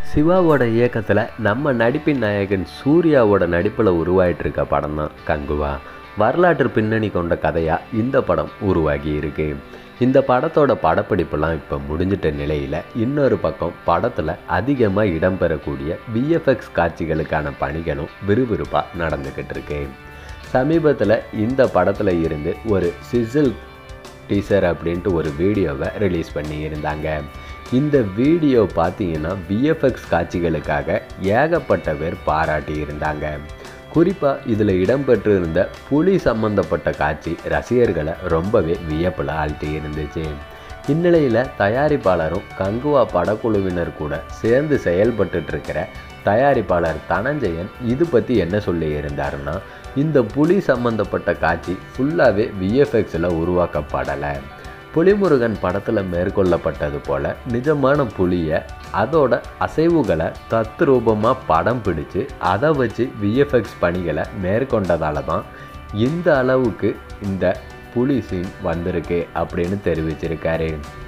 சிவாவோட இயக்கத்தில் நம்ம நடிப்பின் நாயகன் சூர்யாவோட நடிப்பில் உருவாயிட்டு இருக்க படம் தான் கங்குவா வரலாற்று பின்னணி கொண்ட கதையாக இந்த படம் உருவாகி இருக்கு இந்த படத்தோட படப்பிடிப்புலாம் இப்போ முடிஞ்சிட்ட நிலையில் இன்னொரு பக்கம் படத்தில் அதிகமாக இடம்பெறக்கூடிய விஎஃப்எக்ஸ் காட்சிகளுக்கான பணிகளும் விறுவிறுப்பாக நடந்துக்கிட்டு இருக்கு சமீபத்தில் இந்த படத்தில் இருந்து ஒரு சிசில் டீசர் அப்படின்ட்டு ஒரு வீடியோவை ரிலீஸ் பண்ணியிருந்தாங்க இந்த வீடியோ பார்த்தீங்கன்னா விஎஃப்எக்ஸ் காட்சிகளுக்காக ஏகப்பட்ட பேர் பாராட்டி இருந்தாங்க குறிப்பாக இதில் இடம்பெற்றிருந்த புலி சம்பந்தப்பட்ட காட்சி ரசிகர்களை ரொம்பவே வியப்பில் ஆழ்த்தி இருந்துச்சு இந்நிலையில் தயாரிப்பாளரும் கங்குவா படக்குழுவினர் கூட சேர்ந்து செயல்பட்டுட்டு இருக்கிற தயாரிப்பாளர் தனஞ்சயன் இது பற்றி என்ன சொல்லி இருந்தாருன்னா இந்த புலி சம்பந்தப்பட்ட காட்சி ஃபுல்லாகவே விஎஃப்எக்ஸில் உருவாக்கப்படலை புலிமுருகன் படத்தில் மேற்கொள்ளப்பட்டது போல நிஜமான புலியை அதோட அசைவுகளை தத்ரூபமாக படம் பிடிச்சு அதை வச்சு விஎஃப்எக்ஸ் பணிகளை மேற்கொண்டதால தான் இந்த அளவுக்கு இந்த புலி சீன் வந்திருக்கு அப்படின்னு தெரிவிச்சிருக்காரு